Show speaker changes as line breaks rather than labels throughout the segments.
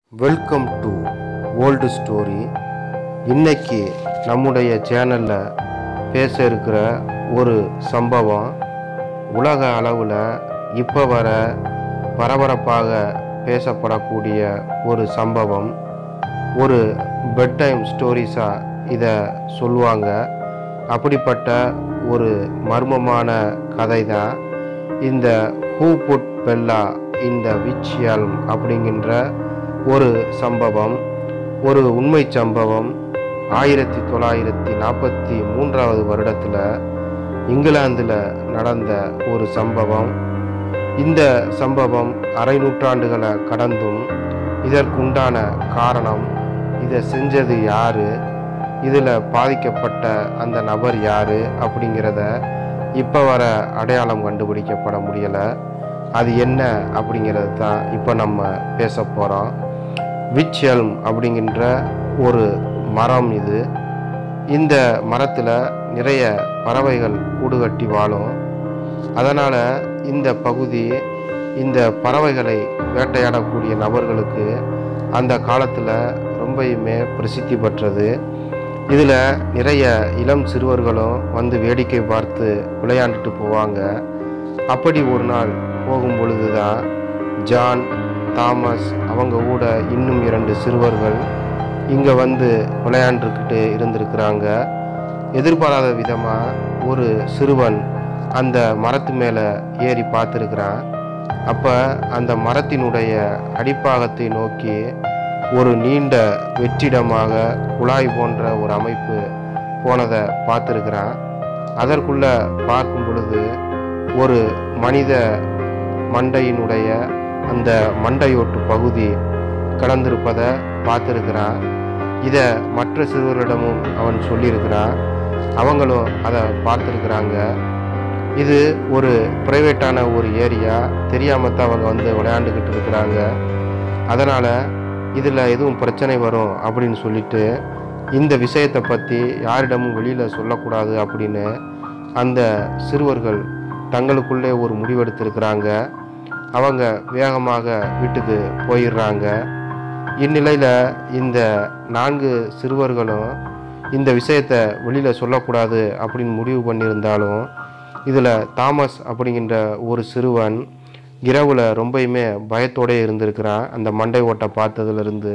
welcome to old story இன்னைக்கு நம்முடைய சேனலில் பேச இருக்கிற ஒரு சம்பவம் உலக அளவில் இப்போ வர பரபரப்பாக பேசப்படக்கூடிய ஒரு சம்பவம் ஒரு பெட் டைம் ஸ்டோரிஸாக இதை சொல்லுவாங்க அப்படிப்பட்ட ஒரு மர்மமான கதை தான் இந்த who put Bella in the wych elm அப்படிங்கின்ற ஒரு சம்பவம் ஒரு உண்மை சம்பவம் ஆயிரத்தி தொள்ளாயிரத்தி நாற்பத்தி மூன்றாவது வருடத்தில் இங்கிலாந்தில் நடந்த ஒரு சம்பவம் இந்த சம்பவம் அரை நூற்றாண்டுகளை கடந்தும் இதற்குண்டான காரணம் இதை செஞ்சது யாரு இதில் பாதிக்கப்பட்ட அந்த நபர் யாரு அப்படிங்கிறத இப்போ வர அடையாளம் கண்டுபிடிக்கப்பட முடியலை அது என்ன அப்படிங்கிறது தான் இப்போ நம்ம பேச போகிறோம் விச் எல்ம் அப்படிங்கின்ற ஒரு மரம் இது இந்த மரத்தில் நிறைய பறவைகள் கூடு கட்டி வாழும் அதனால் இந்த பகுதி இந்த பறவைகளை வேட்டையாடக்கூடிய நபர்களுக்கு அந்த காலத்தில் ரொம்பயுமே பிரசித்தி பெற்றது இதில் நிறைய இளம் சிறுவர்களும் வந்து வேடிக்கை பார்த்து விளையாண்டுட்டு போவாங்க அப்படி ஒரு நாள் போகும் பொழுது தான் ஜான் தாமஸ் அவங்க கூட இன்னும் இரண்டு சிறுவர்கள் இங்கே வந்து விளையாண்டுக்கிட்டு இருந்திருக்கிறாங்க எதிர்பாராத விதமாக ஒரு சிறுவன் அந்த மரத்து மேலே ஏறி பார்த்துருக்கிறான் அப்போ அந்த மரத்தினுடைய அடிப்பாகத்தை நோக்கி ஒரு நீண்ட வெற்றிடமாக குழாய் போன்ற ஒரு அமைப்பு போனதை பார்த்துருக்கிறான் அதற்குள்ள பார்க்கும் பொழுது ஒரு மனித மண்டையினுடைய அந்த மண்டையோட்டு பகுதி கடந்திருப்பதை பார்த்துருக்கிறான் இதை மற்ற சிறுவர்களிடமும் அவன் சொல்லியிருக்கிறான் அவங்களும் அதை பார்த்துருக்குறாங்க இது ஒரு ப்ரைவேட்டான ஒரு ஏரியா தெரியாமல் தான் அவங்க வந்து விளையாண்டுக்கிட்டு இருக்கிறாங்க அதனால் இதில் எதுவும் பிரச்சனை வரும் அப்படின்னு சொல்லிட்டு இந்த விஷயத்தை பற்றி யாரிடமும் வெளியில் சொல்லக்கூடாது அப்படின்னு அந்த சிறுவர்கள் தங்களுக்குள்ளே ஒரு முடிவெடுத்திருக்கிறாங்க அவங்க வேகமாக வீட்டுக்கு போயிடுறாங்க இந்நிலையில் இந்த நான்கு சிறுவர்களும் இந்த விஷயத்தை வெளியில் சொல்லக்கூடாது அப்படின்னு முடிவு பண்ணியிருந்தாலும் இதில் தாமஸ் அப்படிங்கிற ஒரு சிறுவன் இரவில் ரொம்பயுமே பயத்தோடே இருந்திருக்கிறான் அந்த மண்டை ஓட்டை பார்த்ததுலேருந்து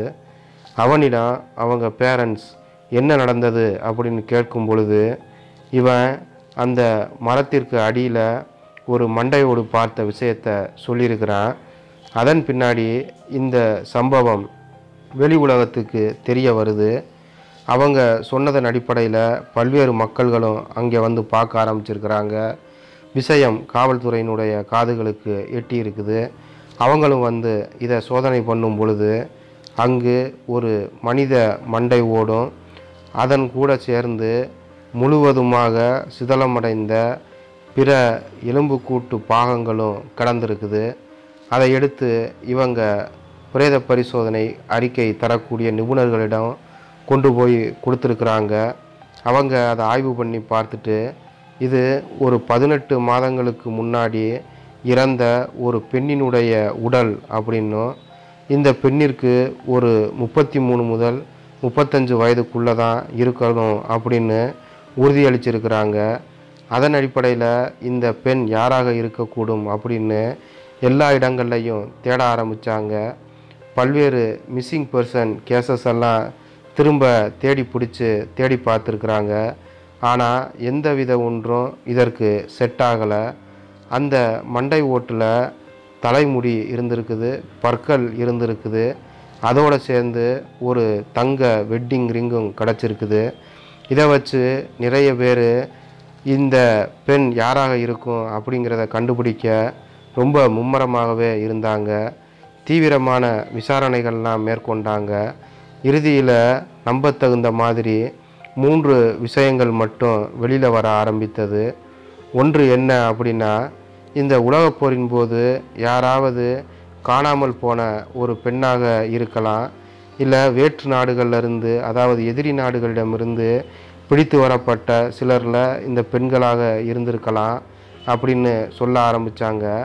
அவனிடம் அவங்க பேரண்ட்ஸ் என்ன நடந்தது அப்படின்னு கேட்கும் பொழுது இவன் அந்த மரத்திற்கு அடியில் ஒரு மண்டையோடு பார்த்த விஷயத்தை சொல்லியிருக்கிறான் அதன் பின்னாடி இந்த சம்பவம் வெளி உலகத்துக்கு தெரிய வருது அவங்க சொன்னதன் அடிப்படையில் பல்வேறு மக்கள்களும் அங்கே வந்து பார்க்க ஆரம்பிச்சிருக்கிறாங்க விஷயம் காவல்துறையினுடைய காதுகளுக்கு எட்டி இருக்குது அவங்களும் வந்து இதை சோதனை பண்ணும் பொழுது அங்கு ஒரு மனித மண்டை ஓடும் அதன் கூட சேர்ந்து முழுவதுமாக சிதலமடைந்த பிற எலும்புக்கூட்டு பாகங்களும் கடந்திருக்குது அதை எடுத்து இவங்க பிரேத பரிசோதனை அறிக்கை தரக்கூடிய நிபுணர்களிடம் கொண்டு போய் கொடுத்துருக்குறாங்க அவங்க அதை ஆய்வு பண்ணி பார்த்துட்டு இது ஒரு பதினெட்டு மாதங்களுக்கு முன்னாடி இறந்த ஒரு பெண்ணினுடைய உடல் அப்படின்னும் இந்த பெண்ணிற்கு ஒரு முப்பத்தி மூணு முதல் முப்பத்தஞ்சு வயதுக்குள்ளே தான் இருக்கணும் அப்படின்னு உறுதியளிச்சிருக்கிறாங்க அதன் அடிப்படையில் இந்த பெண் யாராக இருக்கக்கூடும் அப்படின்னு எல்லா இடங்கள்லையும் தேட ஆரம்பித்தாங்க பல்வேறு மிஸ்ஸிங் பர்சன் கேசஸ் எல்லாம் திரும்ப தேடி பிடிச்சி தேடி பார்த்துருக்குறாங்க ஆனால் எந்த வித ஒன்றும் இதற்கு செட் ஆகலை அந்த மண்டை ஓட்டில் தலைமுடி இருந்திருக்குது பற்கள் இருந்திருக்குது அதோடு சேர்ந்து ஒரு தங்க வெட்டிங் ரிங்கும் கிடச்சிருக்குது இதை வச்சு நிறைய பேர் இந்த பெண் யாராக இருக்கும் அப்படிங்கிறத கண்டுபிடிக்க ரொம்ப மும்மரமாகவே இருந்தாங்க தீவிரமான விசாரணைகள்லாம் மேற்கொண்டாங்க இறுதியில் நம்பத்தகுந்த மாதிரி மூன்று விஷயங்கள் மட்டும் வெளியில் வர ஆரம்பித்தது ஒன்று என்ன அப்படின்னா இந்த உலகப் போரின் போது யாராவது காணாமல் போன ஒரு பெண்ணாக இருக்கலாம் இல்லை வேற்று நாடுகளிலிருந்து அதாவது எதிரி நாடுகளிடமிருந்து பிடித்து வரப்பட்ட சிலரில் இந்த பெண்களாக இருந்திருக்கலாம் அப்படின்னு சொல்ல ஆரம்பித்தாங்க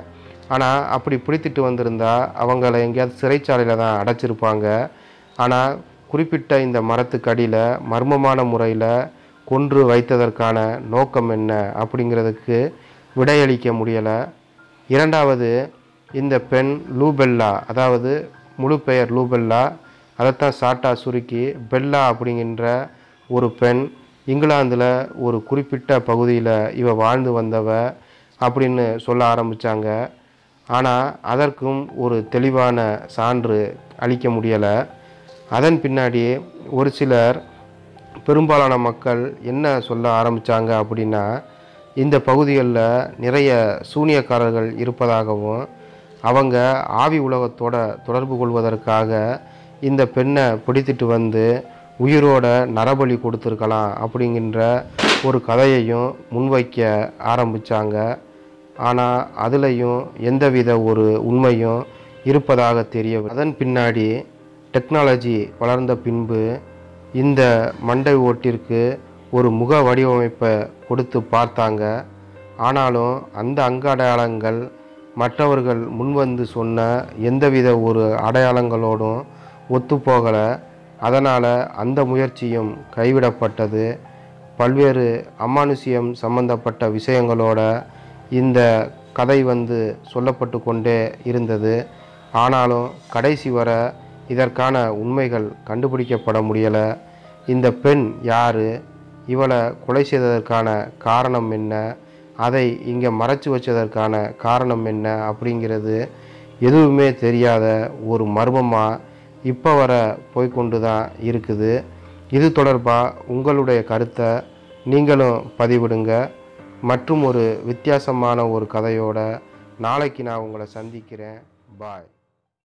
ஆனால் அப்படி பிடித்திட்டு வந்திருந்தா அவங்கள எங்கேயாவது சிறைச்சாலையில் தான் அடைச்சிருப்பாங்க ஆனால் குறிப்பிட்ட இந்த மரத்துக்கு அடியில் மர்மமான முறையில் கொன்று வைத்ததற்கான நோக்கம் என்ன அப்படிங்கிறதுக்கு விடையளிக்க முடியலை இரண்டாவது இந்த பெண் லூபெல்லா அதாவது முழு பெயர் லூபெல்லா அதைத்தான் சாட்டா சுருக்கி பெல்லா அப்படிங்கின்ற ஒரு பெண் இங்கிலாந்தில் ஒரு குறிப்பிட்ட பகுதியில் இவ வாழ்ந்து வந்தவ அப்படின்னு சொல்ல ஆரம்பித்தாங்க ஆனால் அதற்கும் ஒரு தெளிவான சான்று அளிக்க முடியலை அதன் பின்னாடி ஒரு சிலர் பெரும்பாலான மக்கள் என்ன சொல்ல ஆரம்பித்தாங்க அப்படின்னா இந்த பகுதிகளில் நிறைய சூனியக்காரர்கள் இருப்பதாகவும் அவங்க ஆவி உலகத்தோட தொடர்பு கொள்வதற்காக இந்த பெண்ணை பிடித்திட்டு வந்து உயிரோட நரபலி கொடுத்துருக்கலாம் அப்படிங்கின்ற ஒரு கதையையும் முன்வைக்க ஆரம்பித்தாங்க ஆனால் அதுலேயும் எந்தவித ஒரு உண்மையும் இருப்பதாக தெரியவில்லை அதன் பின்னாடி டெக்னாலஜி வளர்ந்த பின்பு இந்த மண்டை ஓட்டிற்கு ஒரு முக வடிவமைப்பை கொடுத்து பார்த்தாங்க ஆனாலும் அந்த அங்க அடையாளங்கள் மற்றவர்கள் முன்வந்து சொன்ன எந்தவித ஒரு அடையாளங்களோடும் ஒத்துப்போகலை அதனால் அந்த முயற்சியும் கைவிடப்பட்டது பல்வேறு அமானுஷ்யம் சம்பந்தப்பட்ட விஷயங்களோட இந்த கதை வந்து சொல்லப்பட்டு கொண்டே இருந்தது ஆனாலும் கடைசி வர இதற்கான உண்மைகள் கண்டுபிடிக்கப்பட முடியலை இந்த பெண் யார் இவளை கொலை செய்ததற்கான காரணம் என்ன அதை இங்கே மறைச்சு வச்சதற்கான காரணம் என்ன அப்படிங்கிறது எதுவுமே தெரியாத ஒரு மர்மமாக இப்போ வர போய்க்கொண்டு தான் இருக்குது இது தொடர்பாக உங்களுடைய கருத்தை நீங்களும் பதிவிடுங்க மற்றும் ஒரு வித்தியாசமான ஒரு கதையோட நாளைக்கு நான் உங்களை சந்திக்கிறேன் பாய்